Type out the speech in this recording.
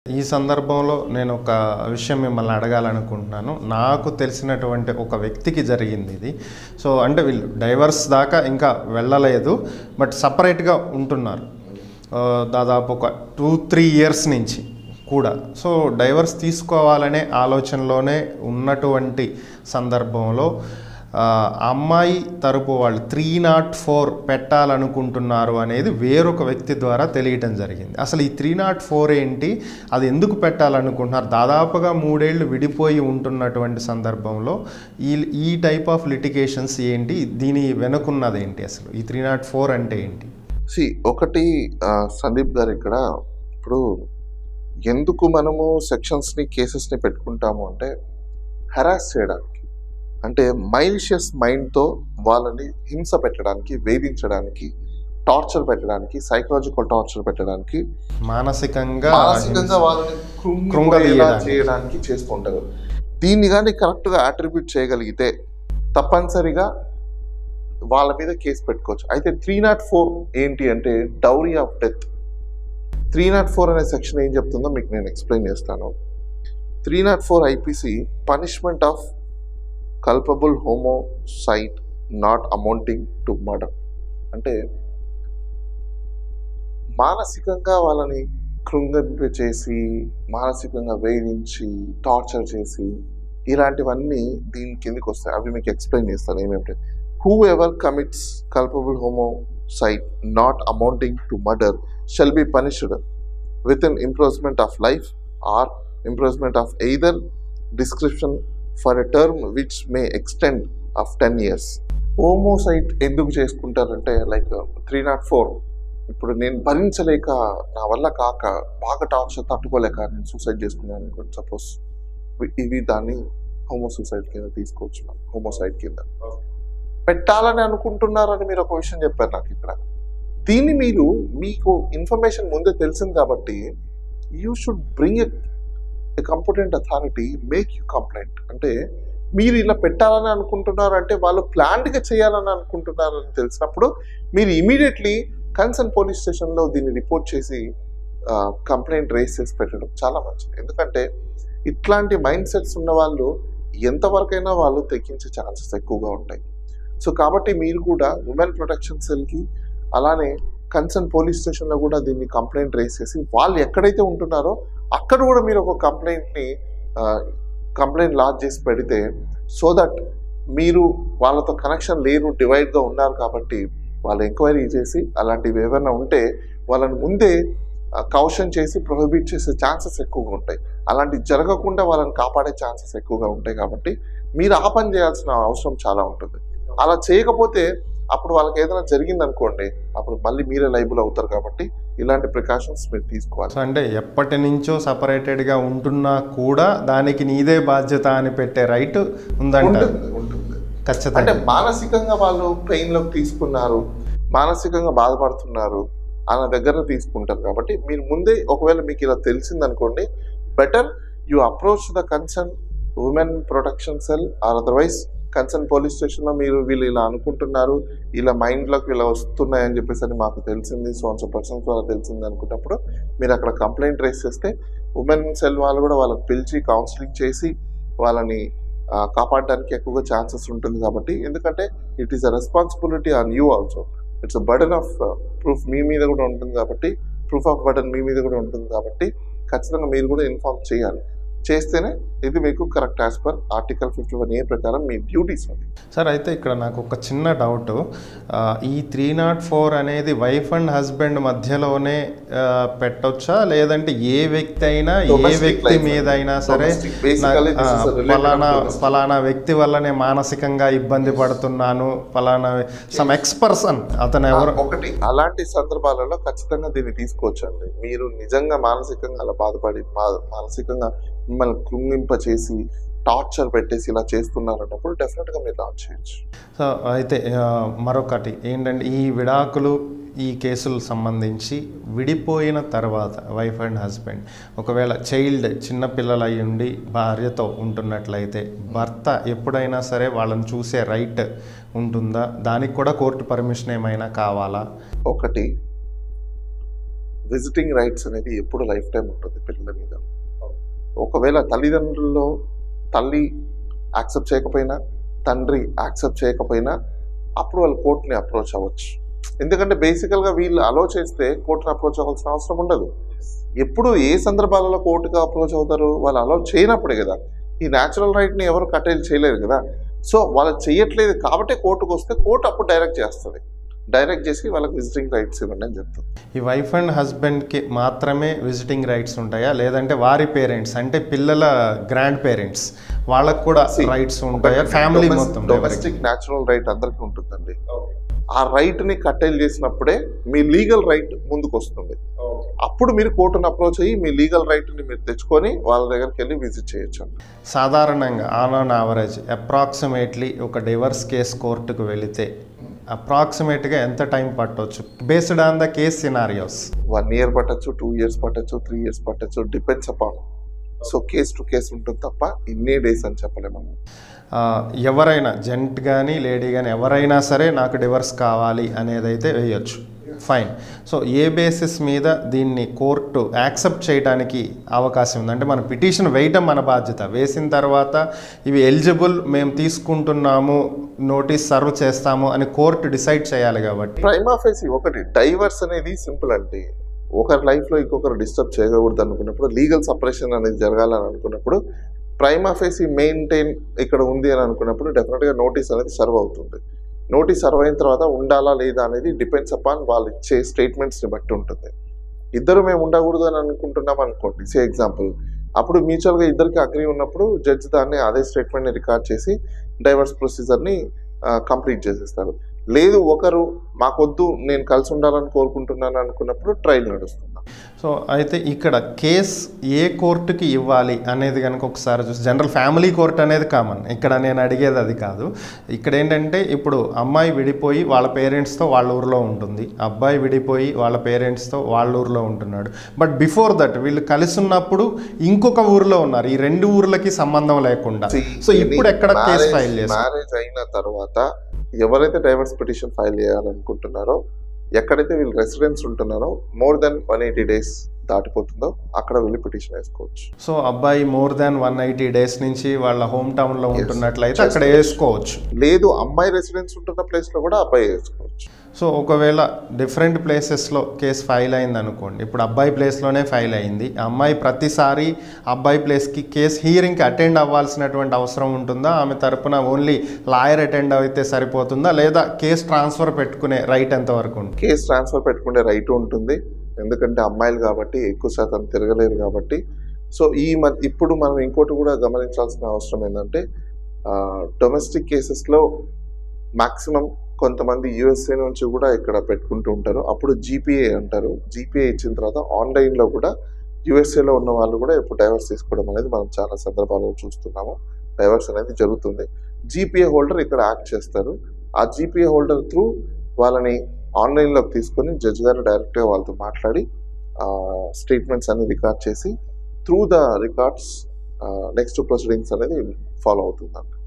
ఈ సందర్భంలో నేను ఒక విషయం మిమ్మల్ని అడగాలనుకుంటున్నాను నాకు తెలిసినటువంటి ఒక వ్యక్తికి జరిగింది ఇది సో అంటే వీళ్ళు డైవర్స్ దాకా ఇంకా వెళ్ళలేదు బట్ సపరేట్గా ఉంటున్నారు ఆ, దాదాపు ఒక టూ త్రీ ఇయర్స్ నుంచి కూడా సో డైవర్స్ తీసుకోవాలనే ఆలోచనలోనే ఉన్నటువంటి సందర్భంలో ఆ అమ్మాయి తరపు వాళ్ళు త్రీ నాట్ ఫోర్ పెట్టాలనుకుంటున్నారు అనేది వేరొక వ్యక్తి ద్వారా తెలియటం జరిగింది అసలు ఈ త్రీ నాట్ ఫోర్ ఏంటి అది ఎందుకు పెట్టాలనుకుంటున్నారు దాదాపుగా మూడేళ్లు విడిపోయి ఉంటున్నటువంటి సందర్భంలో ఈ ఈ టైప్ ఆఫ్ లిటిగేషన్స్ ఏంటి దీని వెనుకున్నది ఏంటి అసలు ఈ త్రీ నాట్ ఫోర్ అంటే ఏంటి సి ఒకటి ఆ, సందీప్ గారు ఇక్కడ ఇప్పుడు ఎందుకు మనము సెక్షన్స్ని కేసెస్ని పెట్టుకుంటాము అంటే హెరాస్ చేయడానికి అంటే మైలిషియస్ మైండ్తో వాళ్ళని హింస పెట్టడానికి వేధించడానికి టార్చర్ పెట్టడానికి సైకలాజికల్ టార్చర్ పెట్టడానికి మానసికంగా మానసికంగా వాళ్ళని కృంగిపోయేలా కృంగదీయడానికి. చేయడానికి చేస్తుంటారు దీన్ని కానీ కరెక్ట్గా అట్రిబ్యూట్ చేయగలిగితే తప్పనిసరిగా వాళ్ళ మీద కేసు పెట్టుకోవచ్చు అయితే త్రీ నాట్ ఫోర్ ఏంటి అంటే dowry of death three not four అనే సెక్షన్ ఏం చెప్తుందో మీకు నేను ఎక్స్ప్లెయిన్ చేస్తాను three not four IPC punishment of culpable homicide not amounting to murder అంటే మానసికంగా వాళ్ళని కృంగింప చేసి మానసికంగా వేధించి టార్చర్ చేసి ఇలాంటివన్నీ దీని కిందకి వస్తాయి అవి మీకు ఎక్స్ప్లెయిన్ చేస్తాను ఏమేమిటి whoever commits culpable homicide not amounting to murder shall be punished with in imprisonment of life or imprisonment of either description for a term which may extend of ten years homicide ఎందుకు చేసుకుంటారంటే like three not four ఇప్పుడు నేను భరించలేక నా వల్ల కాక బాగా torture తట్టుకోలేక నేను సూసైడ్ చేసుకున్నాను అనుకోండి సపోజ్ ఇవి దాన్ని హోమో సూసైడ్ కింద తీసుకోవచ్చు హోమోసైడ్ కింద పెట్టాలని అనుకుంటున్నారని మీరు ఒక విషయం చెప్పారు నాకు ఇక్కడ దీన్ని మీరు మీకు ఇన్ఫర్మేషన్ ముందే తెలిసింది కాబట్టి you should bring a competent authority make you complaint అంటే మీరు ఇలా పెట్టాలని అనుకుంటున్నారు అంటే వాళ్ళు ప్లాన్డ్గా చేయాలని అనుకుంటున్నారని తెలిసినప్పుడు మీరు ఇమీడియట్లీ కన్సర్న్ పోలీస్ స్టేషన్లో దీన్ని రిపోర్ట్ చేసి కంప్లైంట్ రేస్ చేసి పెట్టడం చాలా మంచిది ఎందుకంటే ఇట్లాంటి మైండ్ సెట్స్ ఉన్న వాళ్ళు ఎంతవరకైనా వాళ్ళు తెగించే ఛాన్సెస్ ఎక్కువగా ఉంటాయి సో కాబట్టి మీరు కూడా ఉమెన్ ప్రొటెక్షన్ సెల్కి అలానే కన్సర్న్ పోలీస్ స్టేషన్లో కూడా దీన్ని కంప్లైంట్ రేస్ చేసి వాళ్ళు ఎక్కడైతే ఉంటున్నారో అక్కడ కూడా మీరు ఒక కంప్లైంట్ని కంప్లైంట్ లాడ్జ్ చేసి పెడితే సో దట్ మీరు వాళ్ళతో కనెక్షన్ లేరు డివైడ్గా ఉన్నారు కాబట్టి వాళ్ళు ఎంక్వైరీ చేసి అలాంటివి ఏమైనా ఉంటే వాళ్ళని ముందే కౌషన్ చేసి ప్రొహిబిట్ చేసే ఛాన్సెస్ ఎక్కువగా ఉంటాయి అలాంటివి జరగకుండా వాళ్ళని కాపాడే ఛాన్సెస్ ఎక్కువగా ఉంటాయి కాబట్టి మీరు ఆ పని చేయాల్సిన అవసరం చాలా ఉంటుంది అలా చేయకపోతే అప్పుడు వాళ్ళకి ఏదైనా జరిగింది అనుకోండి అప్పుడు మళ్ళీ మీరే లైబుల్ అవుతారు కాబట్టి ఇలాంటి ప్రికాషన్స్ మీరు తీసుకోవాలి సో అంటే ఎప్పటి నుంచో సపరేటెడ్గా ఉంటున్నా కూడా దానికి నీదే బాధ్యత అని పెట్టే రైట్ ఉందంటారు ఉంటుంది ఉంటుంది అంటే ఖచ్చితంగా మానసికంగా వాళ్ళు పెయిన్ లోకి తీసుకున్నారు మానసికంగా బాధపడుతున్నారు అన్న దగ్గర తీసుకుంటారు కాబట్టి మీరు ముందే ఒకవేళ మీకు ఇలా తెలిసింది అనుకోండి better you approach the concern women protection cell or otherwise concern police స్టేషన్లో మీరు వీళ్ళు ఇలా అనుకుంటున్నారు ఇలా మైండ్లోకి ఇలా వస్తున్నాయని చెప్పేసి అని మాకు తెలిసింది సో సో పర్సన్స్ వాళ్ళకి తెలిసింది అనుకున్నప్పుడు మీరు అక్కడ కంప్లైంట్ రేస్ చేస్తే ఉమెన్ సెల్ వాళ్ళు కూడా వాళ్ళకి పిలిచి కౌన్సిలింగ్ చేసి వాళ్ళని ఆ, కాపాడడానికి ఎక్కువగా ఛాన్సెస్ ఉంటుంది కాబట్టి ఎందుకంటే it is a responsibility on you also it's a burden of proof మీ మీద కూడా ఉంటుంది కాబట్టి ప్రూఫ్ ఆఫ్ బర్డన్ మీ మీద కూడా ఉంటుంది కాబట్టి ఖచ్చితంగా మీరు కూడా ఇన్ఫార్మ్ చేయాలి చేస్తేనే ఇది మీకు correct as per article fifty one A ప్రకారం మీ డ్యూటీస్ ఉంది సార్ అయితే ఇక్కడ నాకు ఒక చిన్న డౌట్ ఆ, ఈ త్రీ నాట్ ఫోర్ అనేది వైఫ్ అండ్ హస్బెండ్ మధ్యలోనే ఆ, పెట్టొచ్చా లేదంటే ఏ వ్యక్తి అయినా ఏ Domestic వ్యక్తి life. మీద అయినా సరే Domestic. Basically, నా- this is ఆ, a related ఫలానా of domestic. ఫలానా వ్యక్తి వల్లనే మానసికంగా ఇబ్బంది పడుతున్నాను ఫలానా సమ్ ఎక్స్ పర్సన్ అతను ఎవరు ఒకటి అలాంటి సందర్భాలలో ఖచ్చితంగా దీన్ని తీసుకోవచ్చండి మీరు నిజంగా మానసికంగా అలా బాధపడి బా- మానసికంగా మిమ్మల్ని కృంగింప చేసి టార్చర్ పెట్టేసి ఇలా చేస్తున్నారన్నప్పుడు డెఫినెట్ గా మీరు లాంచ్ చేయొచ్చు సో అయితే ఆ, మరొకటి ఏంటంటే ఈ విడాకులు ఈ కేసులు సంబంధించి విడిపోయిన తర్వాత వైఫ్ అండ్ హస్బెండ్ ఒకవేళ చైల్డ్ చిన్న పిల్లలు అయి ఉండి భార్యతో ఉంటున్నట్లయితే భర్త ఎప్పుడైనా సరే వాళ్ళని చూసే రైట్ ఉంటుందా దానికి కూడా కోర్టు పర్మిషన్ ఏమైనా కావాలా ఒకటి విజిటింగ్ రైట్స్ అనేది ఎప్పుడు లైఫ్ టైం ఉంటుంది పిల్లల మీద ఒకవేళ తల్లిదండ్రుల్లో తల్లి యాక్సెప్ట్ చేయకపోయినా తండ్రి యాక్సెప్ట్ చేయకపోయినా అప్పుడు వాళ్ళు కోర్టుని అప్రోచ్ అవ్వచ్చు ఎందుకంటే బేసికల్గా వీళ్ళు అలో చేస్తే కోర్టుని అప్రోచ్ అవ్వాల్సిన అవసరం ఉండదు ఎప్పుడు ఏ సందర్భాలలో కోర్టుకి అప్రోచ్ అవుతారు వాళ్ళు అలో చేయనప్పుడే కదా ఈ న్యాచురల్ రైట్ని ఎవరు కట్టేలు చేయలేరు కదా సో వాళ్ళు చేయట్లేదు కాబట్టి కోర్టుకు వస్తే కోర్టు అప్పుడు డైరెక్ట్ చేస్తుంది డైరెక్ట్ చేసి వాళ్ళకి విజిటింగ్ రైట్స్ ఇవ్వండి అని చెప్తుంది ఈ వైఫ్ అండ్ హస్బెండ్కి మాత్రమే విజిటింగ్ రైట్స్ ఉంటాయా లేదంటే వారి పేరెంట్స్ అంటే పిల్లల గ్రాండ్ పేరెంట్స్ వాళ్ళకు కూడా See, రైట్స్ ఉంటాయా ఫ్యామిలీ మొత్తం ఎవరికి? డొమెస్టిక్ న్యాచురల్ రైట్ అందరికీ ఉంటుందండి ఆ రైట్ ని కట్టెల్ చేసినప్పుడే మీ లీగల్ రైట్ ముందుకు వస్తుంది అప్పుడు మీరు కోర్టును అప్రోచ్ అయ్యి మీ లీగల్ రైట్ ని మీరు తెచ్చుకొని వాళ్ళ దగ్గరికి వెళ్ళి విజిట్ చేయొచ్చు అండి సాధారణంగా ఆన్ ఆన్ యావరేజ్ అప్రాక్సిమేట్లీ ఒక డివర్స్ కేస్ కోర్టుకు వెళితే అప్రాక్సిమేట్గా ఎంత టైం పట్టవచ్చు based on the case scenarios one year పట్టచ్చు టూ ఇయర్స్ పట్టచ్చు త్రీ ఇయర్స్ పట్టచ్చు depends upon so case to case ఉంటుంది తప్ప ఇన్ని డేస్ అని చెప్పలేము ఎవరైనా జెంట్ కానీ లేడీ కానీ ఎవరైనా సరే నాకు డివర్స్ కావాలి అనేది అయితే వేయొచ్చు ఫైన్ సో ఏ బేసిస్ మీద దీన్ని కోర్టు యాక్సెప్ట్ చేయడానికి అవకాశం ఉంది అంటే మన పిటిషన్ వేయటం మన బాధ్యత వేసిన తర్వాత ఇవి ఎలిజిబుల్ మేము తీసుకుంటున్నాము నోటీస్ సర్వ్ చేస్తాము అని కోర్టు డిసైడ్ చేయాలి కాబట్టి ప్రైమా ఫేసి ఒకటి డైవర్స్ అనేది సింపుల్ అంటే ఒకరి లైఫ్లో ఇంకొకరు డిస్టర్బ్ చేయకూడదు అనుకున్నప్పుడు లీగల్ సపరేషన్ అనేది జరగాలని అనుకున్నప్పుడు ప్రైమా ఫేసి మెయింటైన్ ఇక్కడ ఉంది అని అనుకున్నప్పుడు డెఫినెట్గా నోటీస్ అనేది సర్వ్ అవుతుంది నోటీస్ సర్వ్ అయిన తర్వాత ఉండాలా లేదా అనేది డిపెండ్స్ అపాన్ వాళ్ళు ఇచ్చే స్టేట్మెంట్స్ని బట్టి ఉంటుంది ఇద్దరు మేము ఉండకూడదు అని అనుకుంటున్నాం అనుకోండి సే ఎగ్జాంపుల్ అప్పుడు మ్యూచువల్గా ఇద్దరికి అగ్రి ఉన్నప్పుడు జడ్జి దాన్ని అదే స్టేట్మెంట్ని రికార్డ్ చేసి డైవర్స్ ప్రొసీజర్ని కంప్లీట్ చేసేస్తారు లేదు ఒకరు మాకొద్దు నేను కలిసి ఉండాలని కోరుకుంటున్నాను అనుకున్నప్పుడు ట్రయల్ నడుస్తుంది సో అయితే ఇక్కడ కేస్ ఏ కోర్టుకి ఇవ్వాలి అనేది కనుక ఒకసారి చూసి జనరల్ ఫ్యామిలీ కోర్ట్ అనేది కామన్ ఇక్కడ నేను అడిగేది అది కాదు ఇక్కడ ఏంటంటే ఇప్పుడు అమ్మాయి విడిపోయి వాళ్ళ పేరెంట్స్తో వాళ్ళ ఊర్లో ఉంటుంది అబ్బాయి విడిపోయి వాళ్ళ పేరెంట్స్తో వాళ్ళ ఊర్లో ఉంటున్నాడు బట్ బిఫోర్ దట్ వీళ్ళు కలిసి ఉన్నప్పుడు ఇంకొక ఊర్లో ఉన్నారు ఈ రెండు ఊర్లకి సంబంధం లేకుండా సో ఇప్పుడు ఎక్కడ కేసు ఫైల్ చేస్తారు మ్యారేజ్ అయిన తర్వాత ఎవరైతే డైవర్స్ పిటిషన్ ఫైల్ చేయాలనుకుంటున్నారో ఎక్కడైతే వీళ్ళు రెసిడెన్స్ ఉంటున్నారో more than one eighty days దాటిపోతుందో అక్కడ వెళ్ళి పిటిషన్ వేసుకోవచ్చు సో అబ్బాయి more than one eighty days నుంచి వాళ్ళ హోమ్ టౌన్లో ఉంటున్నట్లయితే అక్కడ వేసుకోవచ్చు లేదు అమ్మాయి రెసిడెన్స్ ఉంటున్న ప్లేస్ లో కూడా అబ్బాయి వేసుకోవచ్చు సో ఒకవేళ డిఫరెంట్ ప్లేసెస్లో కేసు ఫైల్ అయింది అనుకోండి ఇప్పుడు అబ్బాయి ప్లేస్లోనే ఫైల్ అయింది ఆ అమ్మాయి ప్రతిసారి అబ్బాయి ప్లేస్కి కేసు హియరింగ్కి అటెండ్ అవ్వాల్సినటువంటి అవసరం ఉంటుందా ఆమె తరపున ఓన్లీ లాయర్ అటెండ్ అయితే సరిపోతుందా లేదా కేసు ట్రాన్స్ఫర్ పెట్టుకునే రైట్ ఎంతవరకు ఉంటుంది కేసు ట్రాన్స్ఫర్ పెట్టుకునే రైట్ ఉంటుంది ఎందుకంటే అమ్మాయిలు కాబట్టి ఎక్కువ శాతం తిరగలేరు కాబట్టి సో ఈ మ ఇప్పుడు మనం ఇంకోటి కూడా గమనించాల్సిన అవసరం ఏంటంటే డొమెస్టిక్ కేసెస్లో మాక్సిమం కొంతమంది యుఎస్ఏ నుంచి కూడా ఇక్కడ పెట్టుకుంటూ ఉంటారు అప్పుడు జీపీఏ అంటారు జీపీఏ ఇచ్చిన తర్వాత ఆన్లైన్లో కూడా యుఎస్ఏలో ఉన్న వాళ్ళు కూడా ఇప్పుడు డైవర్స్ తీసుకోవడం అనేది మనం చాలా సందర్భాల్లో చూస్తున్నాము డైవర్స్ అనేది జరుగుతుంది జీపీఏ హోల్డర్ ఇక్కడ యాక్ట్ చేస్తారు ఆ జీపీఏ హోల్డర్ త్రూ వాళ్ళని ఆన్లైన్లోకి తీసుకొని జడ్జి గారు డైరెక్ట్గా వాళ్ళతో మాట్లాడి స్టేట్మెంట్స్ అన్ని రికార్డ్ చేసి through the records next proceedings అనేది ఫాలో అవుతుందండి